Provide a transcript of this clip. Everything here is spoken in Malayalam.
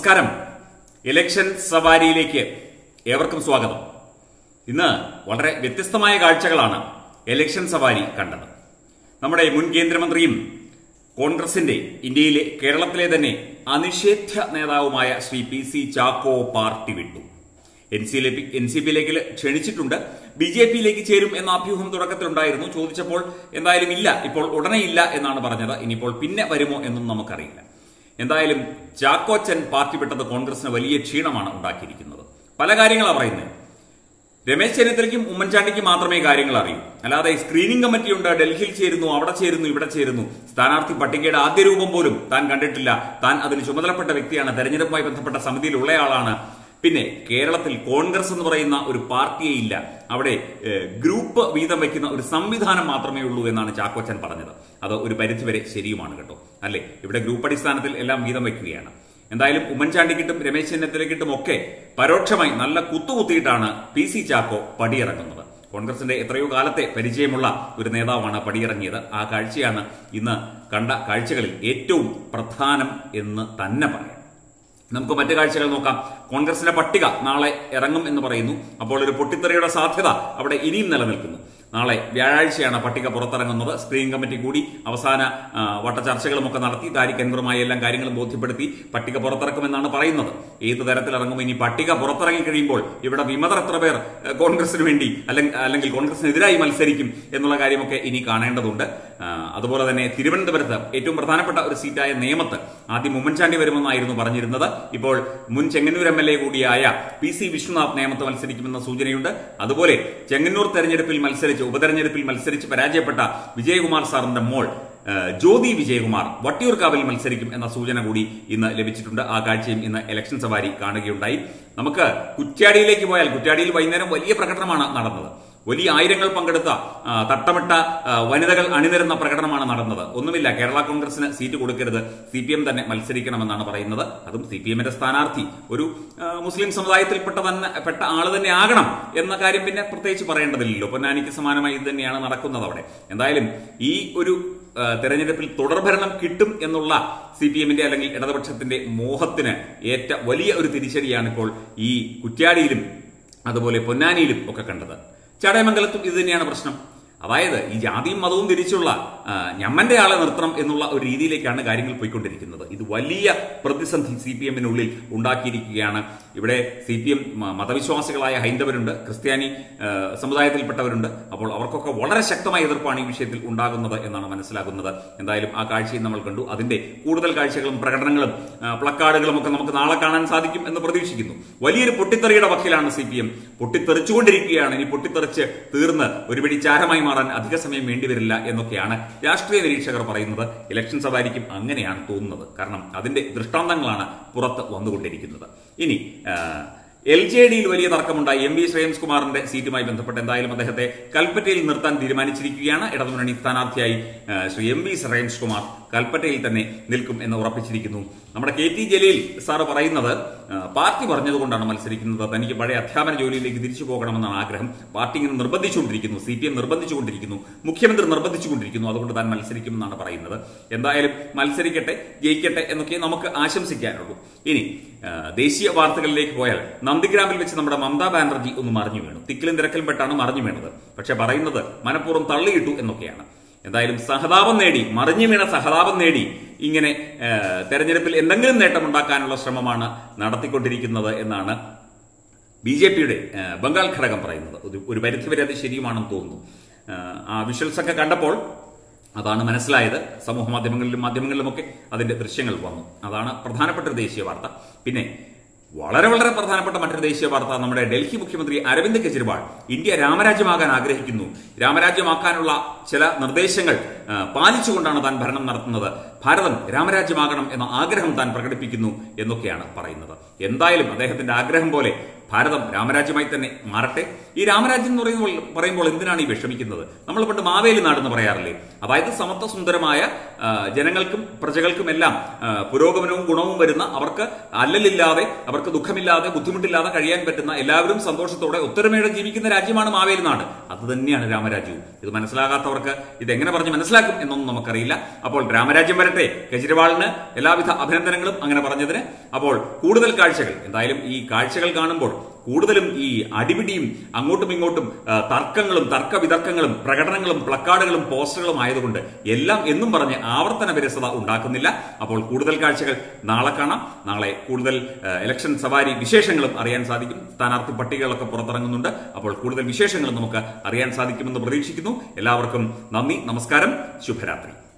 നമസ്കാരം ഇലക്ഷൻ സവാരിയിലേക്ക് ഏവർക്കും സ്വാഗതം ഇന്ന് വളരെ വ്യത്യസ്തമായ കാഴ്ചകളാണ് ഇലക്ഷൻ സവാരി കണ്ടത് നമ്മുടെ മുൻ കേന്ദ്രമന്ത്രിയും കോൺഗ്രസിന്റെ ഇന്ത്യയിലെ കേരളത്തിലെ തന്നെ അനിഷേധ്യ നേതാവുമായ Shri P C Chacko party വിട്ടു എൻ സി എൻ സി പിയിലേക്ക് ക്ഷണിച്ചിട്ടുണ്ട് ബി ജെ പിയിലേക്ക് ചേരും എന്ന അഭ്യൂഹം തുടക്കത്തിലുണ്ടായിരുന്നു ചോദിച്ചപ്പോൾ എന്തായാലും ഇല്ല ഇപ്പോൾ ഉടനെ ഇല്ല എന്നാണ് പറഞ്ഞത് ഇനിയിപ്പോൾ പിന്നെ വരുമോ എന്നും നമുക്കറിയില്ല എന്തായാലും ചാക്കോച്ചൻ പാർട്ടി വിട്ടത് കോൺഗ്രസിന് വലിയ ക്ഷീണമാണ് ഉണ്ടാക്കിയിരിക്കുന്നത് പല കാര്യങ്ങളാണ് പറയുന്നത് രമേശ് ചെന്നിത്തലയ്ക്കും ഉമ്മൻചാണ്ടിക്കും മാത്രമേ കാര്യങ്ങൾ അറിയൂ അല്ലാതെ സ്ക്രീനിംഗ് കമ്മിറ്റി ഉണ്ട് ഡൽഹിയിൽ ചേരുന്നു അവിടെ ചേരുന്നു ഇവിടെ ചേരുന്നു സ്ഥാനാർത്ഥി പട്ടികയുടെ ആദ്യ രൂപം പോലും താൻ കണ്ടിട്ടില്ല താൻ അതിന് ചുമതലപ്പെട്ട വ്യക്തിയാണ് തെരഞ്ഞെടുപ്പുമായി ബന്ധപ്പെട്ട സമിതിയിലുള്ളയാളാണ് പിന്നെ കേരളത്തിൽ കോൺഗ്രസ് എന്ന് പറയുന്ന ഒരു പാർട്ടിയേ ഇല്ല അവിടെ ഏഹ്, ഗ്രൂപ്പ് വീതം വയ്ക്കുന്ന ഒരു സംവിധാനം മാത്രമേ ഉള്ളൂ എന്നാണ് ചാക്കോച്ചൻ പറഞ്ഞത് അത് ഒരു പരിധിവരെ ശരിയുമാണ് കേട്ടോ അല്ലെ ഇവിടെ ഗ്രൂപ്പ് അടിസ്ഥാനത്തിൽ എല്ലാം വീതം വയ്ക്കുകയാണ് എന്തായാലും ഉമ്മൻചാണ്ടിക്കിട്ടും രമേശ് ചെന്നിത്തലയ്ക്കിട്ടും ഒക്കെ പരോക്ഷമായി നല്ല കുത്തുകുത്തിയിട്ടാണ് പി സി ചാക്കോ പടിയിറങ്ങുന്നത് കോൺഗ്രസിന്റെ എത്രയോ കാലത്തെ പരിചയമുള്ള ഒരു നേതാവാണ് പടിയിറങ്ങിയത് ആ കാഴ്ചയാണ് ഇന്ന് കണ്ട കാഴ്ചകളിൽ ഏറ്റവും പ്രധാനം എന്ന് തന്നെ പറയാം നമുക്ക് മറ്റു കാഴ്ചകൾ നോക്കാം കോൺഗ്രസിന്റെ പട്ടിക നാളെ ഇറങ്ങും എന്ന് പറയുന്നു അപ്പോൾ ഒരു പൊട്ടിത്തെറിയുടെ സാധ്യത അവിടെ ഇനിയും നിലനിൽക്കുന്നു നാളെ വ്യാഴാഴ്ചയാണ് പട്ടിക പുറത്തിറങ്ങുന്നത് സ്ക്രീനിംഗ് കമ്മിറ്റി കൂടി അവസാന ആ, വട്ട ചർച്ചകളും ഒക്കെ നടത്തി താരിഖ് അൻവറുമായി എല്ലാം കാര്യങ്ങളും ബോധ്യപ്പെടുത്തി പട്ടിക പുറത്തിറക്കുമെന്നാണ് പറയുന്നത് ഏത് തരത്തിൽ ഇറങ്ങും ഇനി പട്ടിക പുറത്തിറങ്ങി കഴിയുമ്പോൾ ഇവിടെ വിമതർ എത്ര പേർ ഏഹ്, കോൺഗ്രസിന് വേണ്ടി അല്ലെങ്കിൽ അല്ലെങ്കിൽ കോൺഗ്രസിനെതിരായി മത്സരിക്കും എന്നുള്ള കാര്യമൊക്കെ ഇനി കാണേണ്ടതുണ്ട് ആ, അതുപോലെ തന്നെ തിരുവനന്തപുരത്ത് ഏറ്റവും പ്രധാനപ്പെട്ട ഒരു സീറ്റായ നേമത്ത് ആദ്യം ഉമ്മൻചാണ്ടി വരുമെന്നായിരുന്നു പറഞ്ഞിരുന്നത് ഇപ്പോൾ മുൻ ചെങ്ങന്നൂർ എം എൽ എ കൂടിയായ പി സി വിശ്വനാഥ് നേമത്ത് മത്സരിക്കുമെന്ന സൂചനയുണ്ട് അതുപോലെ ചെങ്ങന്നൂർ തെരഞ്ഞെടുപ്പിൽ മത്സരിച്ച് ഉപതെരഞ്ഞെടുപ്പിൽ മത്സരിച്ച് പരാജയപ്പെട്ട വിജയകുമാർ സാറിന്റെ മോൾ ആ, ജ്യോതി വിജയകുമാർ വട്ടിയൂർക്കാവിൽ മത്സരിക്കും എന്ന സൂചന കൂടി ഇന്ന് ലഭിച്ചിട്ടുണ്ട് ആ കാഴ്ചയും ഇന്ന് ഇലക്ഷൻ സവാരി കാണുകയുണ്ടായി നമുക്ക് കുറ്റ്യാടിയിലേക്ക് പോയാൽ കുറ്റ്യാടിയിൽ വൈകുന്നേരം വലിയ പ്രകടനമാണ് നടന്നത് വലിയ ആയിരങ്ങൾ പങ്കെടുത്ത ആ, തട്ടമിട്ട ആ, വനിതകൾ അണിനിരുന്ന പ്രകടനമാണ് നടന്നത് ഒന്നുമില്ല കേരള കോൺഗ്രസിന് സീറ്റ് കൊടുക്കരുത് സി പി എം തന്നെ മത്സരിക്കണമെന്നാണ് പറയുന്നത് അതും സി പി എമ്മിന്റെ സ്ഥാനാർത്ഥി ഒരു ആ, മുസ്ലിം സമുദായത്തിൽപ്പെട്ട തന്നെ പെട്ട ആള് തന്നെ ആകണം എന്ന കാര്യം പിന്നെ പ്രത്യേകിച്ച് പറയേണ്ടതില്ലല്ലോ പൊന്നാനിക്ക് സമാനമായി ഇത് തന്നെയാണ് നടക്കുന്നത് അവിടെ എന്തായാലും ഈ ഒരു ആ, തെരഞ്ഞെടുപ്പിൽ തുടർഭരണം കിട്ടും എന്നുള്ള സി പി എമ്മിന്റെ അല്ലെങ്കിൽ ഇടതുപക്ഷത്തിന്റെ മോഹത്തിന് ഏറ്റ വലിയ ഒരു തിരിച്ചടിയാണ് ഇപ്പോൾ ഈ കുറ്റ്യാടിയിലും അതുപോലെ പൊന്നാനിയിലും ഒക്കെ കണ്ടത് ചടയമംഗലത്തും ഇത് തന്നെയാണ് പ്രശ്നം അതായത് ഈ ജാതിയും മതവും തിരിച്ചുള്ള ആ, ഞമ്മന്റെ ആളെ നിർത്തണം എന്നുള്ള ഒരു രീതിയിലേക്കാണ് കാര്യങ്ങൾ പോയിക്കൊണ്ടിരിക്കുന്നത് ഇത് വലിയ പ്രതിസന്ധി സി പി എമ്മിനുള്ളിൽ ഉണ്ടാക്കിയിരിക്കുകയാണ് ഇവിടെ സി പി എം മതവിശ്വാസികളായ ഹൈന്ദവരുണ്ട് ക്രിസ്ത്യാനി ആ, സമുദായത്തിൽപ്പെട്ടവരുണ്ട് അപ്പോൾ അവർക്കൊക്കെ വളരെ ശക്തമായ എതിർപ്പാണ് ഈ വിഷയത്തിൽ ഉണ്ടാകുന്നത് എന്നാണ് മനസ്സിലാകുന്നത് എന്തായാലും ആ കാഴ്ചയും നമ്മൾ കണ്ടു അതിന്റെ കൂടുതൽ കാഴ്ചകളും പ്രകടനങ്ങളും ആ, പ്ലക്കാർഡുകളും ഒക്കെ നമുക്ക് നാളെ കാണാൻ സാധിക്കും എന്ന് പ്രതീക്ഷിക്കുന്നു വലിയൊരു പൊട്ടിത്തെറിയുടെ വക്കിലാണ് സി പി എം പൊട്ടിത്തെറിച്ചുകൊണ്ടിരിക്കുകയാണ് ഇനി പൊട്ടിത്തെറിച്ച് തീർന്ന് ഒരു പിടി ചാരമായി മാറാൻ അധിക സമയം വേണ്ടിവരില്ല എന്നൊക്കെയാണ് രാഷ്ട്രീയ നിരീക്ഷകർ പറയുന്നത് ഇലക്ഷൻ സവാരിക്കും അങ്ങനെയാണ് തോന്നുന്നത് കാരണം അതിന്റെ ദൃഷ്ടാന്തങ്ങളാണ് പുറത്ത് വന്നുകൊണ്ടിരിക്കുന്നത് ഇനി ആ, എൽ ജെ ഡിയിൽ വലിയ തർക്കമുണ്ടായി എം വി ശ്രേയംസ് കുമാറിന്റെ സീറ്റുമായി ബന്ധപ്പെട്ട് എന്തായാലും അദ്ദേഹത്തെ കൽപ്പറ്റയിൽ നിർത്താൻ തീരുമാനിച്ചിരിക്കുകയാണ് ഇടതുമുന്നണി സ്ഥാനാർത്ഥിയായി ആ, ശ്രീ എം വി ശ്രേയംസ് കുമാർ കൽപ്പറ്റയിൽ തന്നെ നിൽക്കും എന്ന് ഉറപ്പിച്ചിരിക്കുന്നു നമ്മുടെ കെ ടി ജലീൽ സാറ് പറയുന്നത് ആ, പാർട്ടി പറഞ്ഞതുകൊണ്ടാണ് മത്സരിക്കുന്നത് തനിക്ക് പഴയ അധ്യാപന ജോലിയിലേക്ക് തിരിച്ചു പോകണമെന്നാണ് ആഗ്രഹം പാർട്ടി ഇങ്ങനെ നിർബന്ധിച്ചുകൊണ്ടിരിക്കുന്നു സി പി എം നിർബന്ധിച്ചുകൊണ്ടിരിക്കുന്നു മുഖ്യമന്ത്രി നിർബന്ധിച്ചുകൊണ്ടിരിക്കുന്നു അതുകൊണ്ട് താൻ മത്സരിക്കുമെന്നാണ് പറയുന്നത് എന്തായാലും മത്സരിക്കട്ടെ ജയിക്കട്ടെ എന്നൊക്കെ നമുക്ക് ആശംസിക്കാനുള്ളൂ ഇനി ആ, ദേശീയ വാർത്തകളിലേക്ക് പോയാൽ നന്ദിഗ്രാമിൽ വെച്ച് നമ്മുടെ മമതാ ബാനർജി ഒന്ന് മറിഞ്ഞു വീണു തിക്കിലും തിരക്കിലും പെട്ടാണ് മറിഞ്ഞു വീണത് പക്ഷെ പറയുന്നത് മനഃപൂർവ്വം തള്ളിയിട്ടു എന്നൊക്കെയാണ് എന്തായാലും സഹതാപം നേടി മറിഞ്ഞു വീണ സഹതാപം നേടി ഇങ്ങനെ ആ, തെരഞ്ഞെടുപ്പിൽ എന്തെങ്കിലും നേട്ടമുണ്ടാക്കാനുള്ള ശ്രമമാണ് നടത്തിക്കൊണ്ടിരിക്കുന്നത് എന്നാണ് ബി ജെ പിയുടെ ബംഗാൾ ഘടകം പറയുന്നത് ഒരു- ഒരു പരിധിവരെ അത് ശരിയുമാണെന്ന് തോന്നുന്നു ആ, ആ വിഷ്വൽസ് ഒക്കെ കണ്ടപ്പോൾ അതാണ് മനസ്സിലായത് സമൂഹ മാധ്യമങ്ങളിലും മാധ്യമങ്ങളിലുമൊക്കെ അതിന്റെ ദൃശ്യങ്ങൾ വന്നു അതാണ് പ്രധാനപ്പെട്ട ഒരു ദേശീയ വാർത്ത പിന്നെ വളരെ വളരെ പ്രധാനപ്പെട്ട മറ്റൊരു ദേശീയ വാർത്ത നമ്മുടെ ഡൽഹി മുഖ്യമന്ത്രി അരവിന്ദ് കെജ്രിവാൾ ഇന്ത്യ രാമരാജ്യമാകാൻ ആഗ്രഹിക്കുന്നു രാമരാജ്യമാക്കാനുള്ള ചില നിർദ്ദേശങ്ങൾ ആ, പാലിച്ചുകൊണ്ടാണ് താൻ ഭരണം നടത്തുന്നത് ഭാരതം രാമരാജ്യമാകണം എന്ന ആഗ്രഹം താൻ പ്രകടിപ്പിക്കുന്നു എന്നൊക്കെയാണ് പറയുന്നത് എന്തായാലും അദ്ദേഹത്തിന്റെ ആഗ്രഹം പോലെ ഭാരതം രാമരാജ്യമായി തന്നെ മാറട്ടെ ഈ രാമരാജ്യം എന്ന് പറയുമ്പോൾ പറയുമ്പോൾ എന്തിനാണ് ഈ വിഷമിക്കുന്നത് നമ്മൾ പണ്ട് മാവേലി നാടെന്ന് പറയാറില്ലേ അതായത് സമത്വ സുന്ദരമായ ആ, ജനങ്ങൾക്കും പ്രജകൾക്കുമെല്ലാം ആ, പുരോഗമനവും ഗുണവും വരുന്ന അവർക്ക് അല്ലലില്ലാതെ അവർക്ക് ദുഃഖമില്ലാതെ ബുദ്ധിമുട്ടില്ലാതെ കഴിയാൻ പറ്റുന്ന എല്ലാവരും സന്തോഷത്തോടെ ഒത്തൊരുമയോടെ ജീവിക്കുന്ന രാജ്യമാണ് മാവേലി നാട് അത് തന്നെയാണ് രാമരാജ്യവും ഇത് മനസ്സിലാകാത്തവർക്ക് ഇത് എങ്ങനെ പറഞ്ഞ് മനസ്സിലാക്കും മനസ്സിലാക്കും എന്നൊന്നും നമുക്കറിയില്ല അപ്പോൾ രാമരാജ്യം വരട്ടെ കെജ്രിവാളിന് എല്ലാവിധ അഭിനന്ദനങ്ങളും അങ്ങനെ പറഞ്ഞതിന് അപ്പോൾ കൂടുതൽ കാഴ്ചകൾ എന്തായാലും ഈ കാഴ്ചകൾ കാണുമ്പോൾ കൂടുതലും ഈ അടിപിടിയും അങ്ങോട്ടും ഇങ്ങോട്ടും ആ, തർക്കങ്ങളും തർക്ക വിതർക്കങ്ങളും പ്രകടനങ്ങളും പ്ലക്കാർഡുകളും പോസ്റ്ററുകളും ആയതുകൊണ്ട് എല്ലാം എന്നും പറഞ്ഞ് ആവർത്തന വിരസത ഉണ്ടാക്കുന്നില്ല അപ്പോൾ കൂടുതൽ കാഴ്ചകൾ നാളെ കാണാം നാളെ കൂടുതൽ ആ, ഇലക്ഷൻ സവാരി വിശേഷങ്ങളും അറിയാൻ സാധിക്കും സ്ഥാനാർത്ഥി പട്ടികകളൊക്കെ പുറത്തിറങ്ങുന്നുണ്ട് അപ്പോൾ കൂടുതൽ വിശേഷങ്ങളും നമുക്ക് അറിയാൻ സാധിക്കുമെന്ന് പ്രതീക്ഷിക്കുന്നു എല്ലാവർക്കും നന്ദി നമസ്കാരം ശുഭരാത്രി